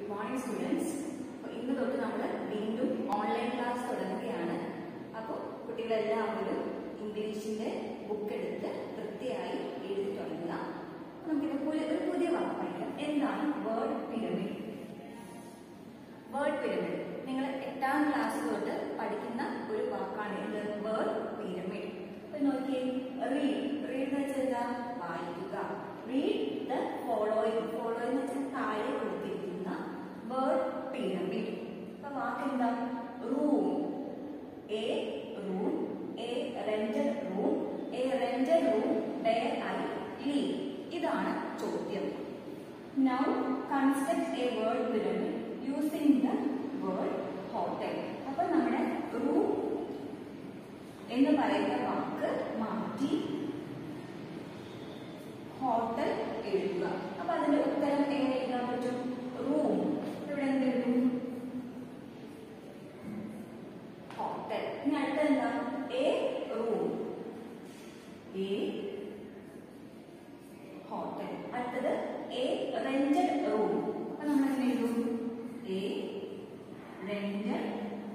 Good morning students അപ്പോൾ ഇന്ന് തൊട്ട് നമ്മൾ വീണ്ടും ഓൺലൈൻ ക്ലാസ് തുടങ്ങുകയാണ് അപ്പോൾ കുട്ടികളെല്ലാവരും ഇംഗ്ലീഷിന്റെ ബുക്ക് എടുത്ത് വൃത്തിയായി എഴുതി തുടങ്ങുക അപ്പോൾ നമുക്കിത് പുതിയ ഒരു പുതിയ വാക്ക് പഠിക്കാം എന്താണ് വേർഡ് പിരമിഡ് വേർഡ് പിരമിഡ് നിങ്ങൾ എട്ടാം ക്ലാസ് തൊട്ട് പഠിക്കുന്ന ഒരു വാക്കാണ് ഇത് വേർഡ് പിരമിഡ് അപ്പൊ നോക്കിയേ റീഡ് റീഡ് എന്ന് വെച്ചാൽ എന്താ വായിക്കുക റീഡ് ദ ഫോളോയിങ് ഫോളോ എന്ന് വെച്ചാൽ താഴെ കൊടുത്തിരിക്കുന്ന വേർഡ് പിരമിഡ് അപ്പൊ വാക്ക് എന്താ room a room a rented room a rented room where I live ഇതാണ് ചോദ്യം Now construct a word pyramid using the word hotel. അപ്പൊ നമ്മുടെ റൂം എന്ന് പറയുന്ന വാക്ക് മാറ്റി ഹോട്ടൽ എഴുതുക അപ്പൊ അതിന്റെ ഉത്തരം എങ്ങനെ എഴുതാൻ പറ്റും റൂം ഇവിടെ എന്ത് എഴുതും ഹോട്ടൽ ഇനി അടുത്ത എന്താ എ റൂം എ ഹോട്ടൽ അടുത്തത് എ റെന്റഡ് റൂം അപ്പൊ നമ്മൾ എങ്ങനെ എഴുതും a rented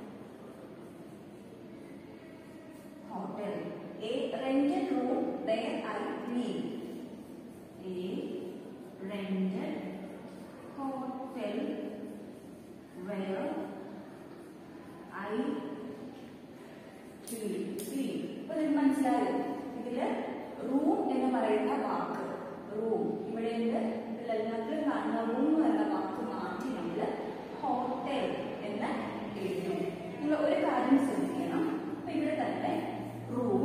hotel a rented room where I live a rented hotel where I ഇപ്പൊ നിങ്ങൾക്ക് മനസ്സിലായോ ഇതില് റൂം എന്ന് പറയുന്ന വാക്ക് റൂം ഇവിടെ ഇതിലെല്ലാത്തിലും കാണുന്ന റൂം എന്ന വാക്ക് മാറ്റി നമ്മൾ ഹോട്ടൽ എന്ന് എഴുതും നിങ്ങൾ ഒരു കാര്യം ശ്രദ്ധിക്കണം അപ്പൊ ഇവിടെ തന്നെ റൂം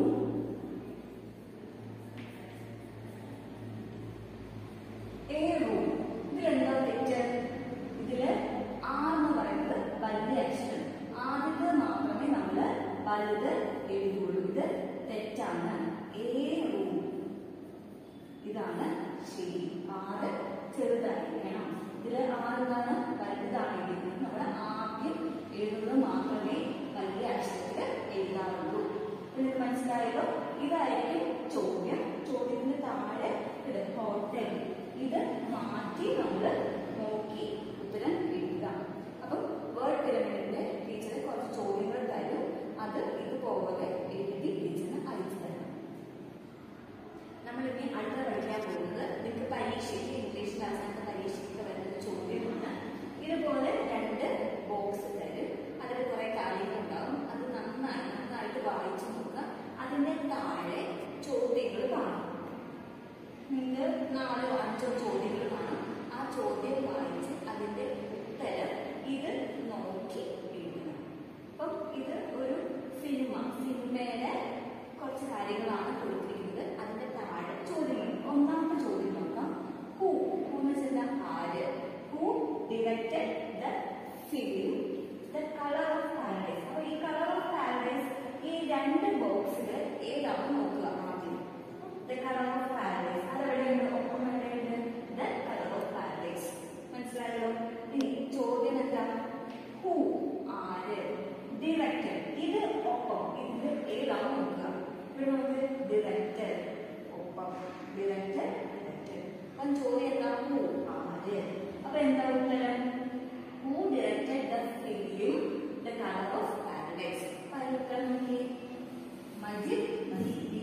എ റൂം ഇതിലെന്താ തെറ്റ് ഇതില് ആ എന്ന് പറയുന്നത് വലിയ അക്ഷരം ആദ്യത്തെ മാത്രമേ നമ്മൾ വലുത് എഴുതുള്ളൂ ഇത് തെറ്റാണ് എ റൂം ഇതാണ് ശരി ആറ് ചെറുതായിരിക്കണം ഇതില് ആറെന്താണ് വലുതാണ് എഴുതുന്നത് നമ്മൾ ആദ്യം എഴുതുന്നത് മാത്രമേ വലിയ അക്ഷരത്തിൽ എഴുതാറുള്ളൂ നിങ്ങൾക്ക് മനസ്സിലായല്ലോ ഇതായിരിക്കും ചോദ്യം ചോദ്യത്തിന് താഴെ ഇത് ഹോട്ടൽ ഇത് മാറ്റി നമ്മൾ നോക്കി ഉത്തരം എഴുതുക അപ്പം വേർഡ് പിരമിഡിന്റെ ടീച്ചറെ കുറച്ച് ചോദ്യങ്ങൾ തരും അത് ഇതുപോലെ എഴുതി ടീച്ചറിന് അയച്ചു തരണം നമ്മൾ ഇനി അടുത്ത പഠിക്കാൻ പോകുന്നത് നിങ്ങൾക്ക് പരീക്ഷയ്ക്ക് ഇംഗ്ലീഷ് ക്ലാസ്സിനൊക്കെ പരീക്ഷയ്ക്ക് വരുന്ന ചോദ്യമാണ് ഇതുപോലെ രണ്ട് ബോക്സ് തരും അതിൽ കുറെ കാര്യങ്ങൾ ഉണ്ടാവും അത് നന്നായി നന്നായിട്ട് വായിച്ചു നോക്കുക അതിന്റെ താഴെ ചോദ്യങ്ങൾ കാണും നിങ്ങൾ നാലോ അഞ്ചോ ചോദ്യങ്ങൾ കാണും ആ ചോദ്യം വായിച്ച് അതിന്റെ ഉത്തരം ഇത് നോക്കി എഴുതണം അപ്പം ഇത് ഒരു സിനിമ സിനിമയുടെ കുറച്ച് കാര്യങ്ങളാണ് കൊടുത്തിരിക്കുന്നത് അതിന്റെ താഴെ ചോദ്യങ്ങൾ ഒന്നാമത്തെ ചോദ്യം നോക്കാം ഹൂ ഹൂ എന്ന് വെച്ചാൽ ആര് who directed the film the colour of paradise അപ്പൊ ഈ കളർ ഓഫ് പാരഡൈസ് ഈ രണ്ട് ബോക്സിൽ ഏതാണ് നോക്കുക ആദ്യം ദ കളർ ഓഫ് പാരഡൈസ് അതെവിടെയുണ്ട് ഒപ്പം എവിടെയുണ്ട് ദ കളർ ഓഫ് പാരഡൈസ് മനസ്സിലായല്ലോ ഇനി ചോദ്യം എന്താ ഹൂ ആര് ഡിറക്റ്റഡ് ഇത് ഒപ്പം ഇത് ഏതാണ് നോക്കുക ഇവിടെ നമുക്ക് ഡിറക്റ്റഡ് ഒപ്പം ഡിറക്റ്റഡ് ഡിറക്റ്റഡ് അപ്പം ചോദ്യം എന്താ ഹൂ ആര് അപ്പൊ എന്താ ഉത്തരം who directed the film the colour of paradise അപ്പൊ അതിന് ഉത്തരം നോക്കി മജിദ് മഹീദി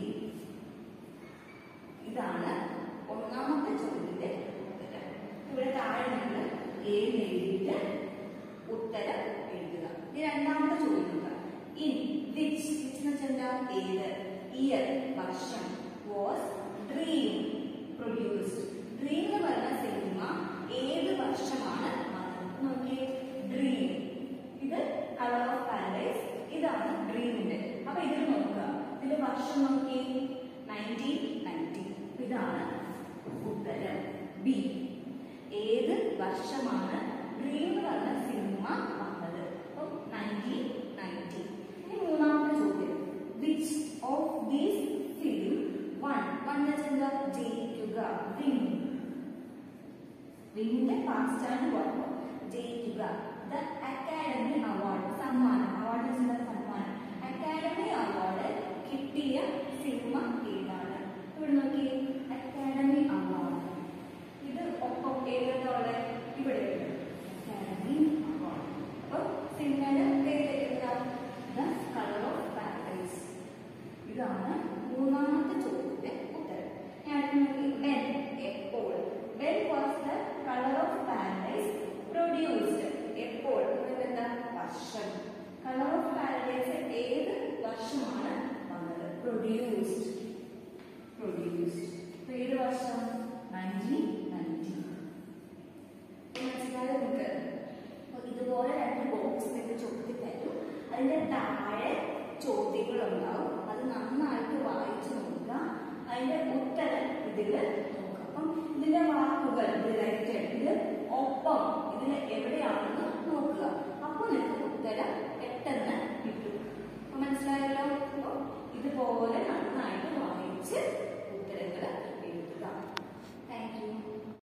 ഇതാണ് ഒന്നാമത്തെ ചോദ്യത്തിന്റെ ഉത്തരം ഇവിടെ താഴെ നമ്മൾ എ എഴുതിയിട്ട് ഉത്തരം എഴുതുക ഇനി രണ്ടാമത്തെ ചോദ്യം നോക്കാം ഇൻ വിച്ച് വിച്ച് എന്ന് വെച്ചാൽ എന്താ ഏത് ഇയർ വർഷം വാസ് ഡ്രീം പ്രൊഡ്യൂസ്ഡ് ഡ്രീം എന്ന് പറയുന്ന സിനിമ ഏത് വർഷമാണ് വന്നത് നോക്കിയേ ഡ്രീം ഇത് കളർ ഓഫ് പാരഡൈസ് ഇതാണ് ഡ്രീമിന്റെ അപ്പൊ ഇത് നോക്കുക ഇതിന്റെ വർഷം നോക്കി നയൻറ്റീൻ നയൻറ്റി ഇതാണ് ഉത്തരം ബി ഏത് വർഷമാണ് ഡ്രീം എന്ന് പറഞ്ഞ സിനിമ വന്നത് അപ്പം നയൻറ്റീൻ നയൻറ്റി ഇനി മൂന്നാമത്തെ ചോദ്യം which of these film one one എന്താ ജയിക്കുക വിൻ വിന്നിന്റെ പാസ്റ്റ് ആണ് കുഴപ്പം ജയിക്കുക ദ അക്കാഡമി അവാർഡ് സമ്മാനം അവാർഡ് വെച്ചാൽ സമ്മാനം അക്കാഡമി അവാർഡ് കിട്ടിയ സിനിമ ഏതാണ് ഇവിടെ നോക്കി അക്കാഡമി അവാർഡ് ഇത് ഒപ്പം ഏതൊക്കെ ഇവിടെ ഇവിടെ ഒപ്പം ഇതിന് എവിടെയാണെന്ന് നോക്കുക അപ്പോൾ നിങ്ങൾക്ക് ഉത്തരം പെട്ടെന്ന് കിട്ടും അപ്പൊ മനസ്സിലായല്ലോ അപ്പൊ ഇതുപോലെ നന്നായിട്ട് വായിച്ച്